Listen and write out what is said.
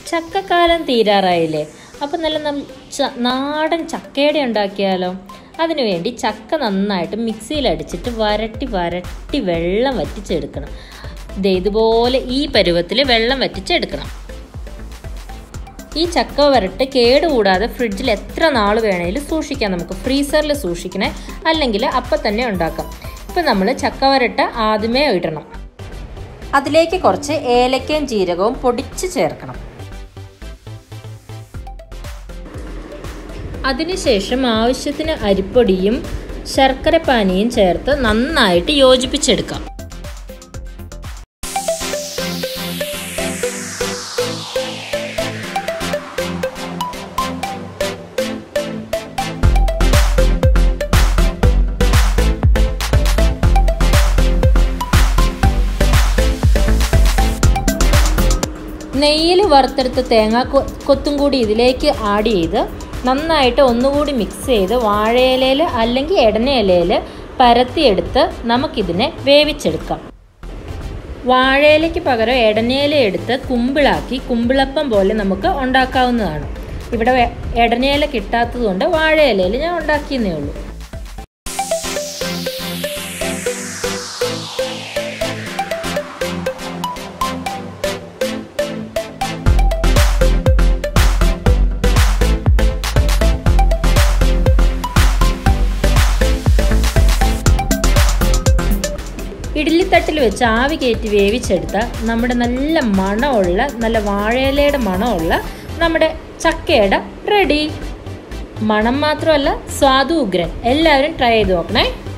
ചക്കക്കാലം തീരാറായില്ലേ അപ്പം നല്ല നം ച- നാടൻ ചക്കയുടെ ഉണ്ടാക്കിയാലോ അതിനുവേണ്ടി ചക്ക നന്നായിട്ട് മിക്സിയിൽ അടിച്ചിട്ട് വരട്ടി വരട്ടി വെള്ളം വറ്റിച്ചെടുക്കണം ദേ ഇതുപോലെ ഈ പരുവത്തിൽ വെള്ളം വറ്റിച്ചെടുക്കണം ഈ ചക്ക വരട്ട് കേടുകൂടാതെ ഫ്രിഡ്ജിൽ എത്ര നാൾ വേണേലും സൂക്ഷിക്കാം നമുക്ക് ഫ്രീസറിൽ സൂക്ഷിക്കണേ അല്ലെങ്കിൽ അപ്പം തന്നെ ഉണ്ടാക്കാം ഇപ്പം നമ്മൾ ചക്ക വരട്ട് ആദ്യമേ ഇടണം അതിലേക്ക് കുറച്ച് ഏലക്കയും ജീരകവും പൊടിച്ച് ചേർക്കണം അതിനുശേഷം ആവശ്യത്തിന് അരിപ്പൊടിയും ശർക്കരപ്പാനിയും ചേർത്ത് നന്നായിട്ട് യോജിപ്പിച്ചെടുക്കാം നെയ്യിൽ വറുത്തെടുത്ത തേങ്ങ കൊ- കൊത്തും കൂടി ഇതിലേക്ക് ആഡ് ചെയ്ത് നന്നായിട്ട് ഒന്നുകൂടി മിക്സ് ചെയ്ത് വാഴയിലയിൽ അല്ലെങ്കിൽ എടനയിലയിൽ പരത്തിയെടുത്ത് നമുക്കിതിനെ വേവിച്ചെടുക്കാം വാഴയിലയ്ക്ക് പകരം എടനയില എടുത്ത് കുമ്പിളാക്കി കുമ്പിളപ്പം പോലെ നമുക്ക് ഉണ്ടാക്കാവുന്നതാണ് ഇവിടെ വെ- എടനയില കിട്ടാത്തതുകൊണ്ട് വാഴയിലയിൽ ഞാൻ ഉണ്ടാക്കിയെന്നേ ഉള്ളൂ ഇഡ്ഡലിത്തട്ടിൽ വെച്ച് ആവി കയറ്റി വേവിച്ചെടുത്ത നമ്മുടെ നല്ല മണമുള്ള നല്ല വാഴയിലയുടെ മണമുള്ള നമ്മുടെ ചക്കയുടെ റെഡി മണം മാത്രമല്ല സ്വാദു ഉഗ്രൻ എല്ലാവരും ട്രൈ ചെയ്ത് നോക്കണേ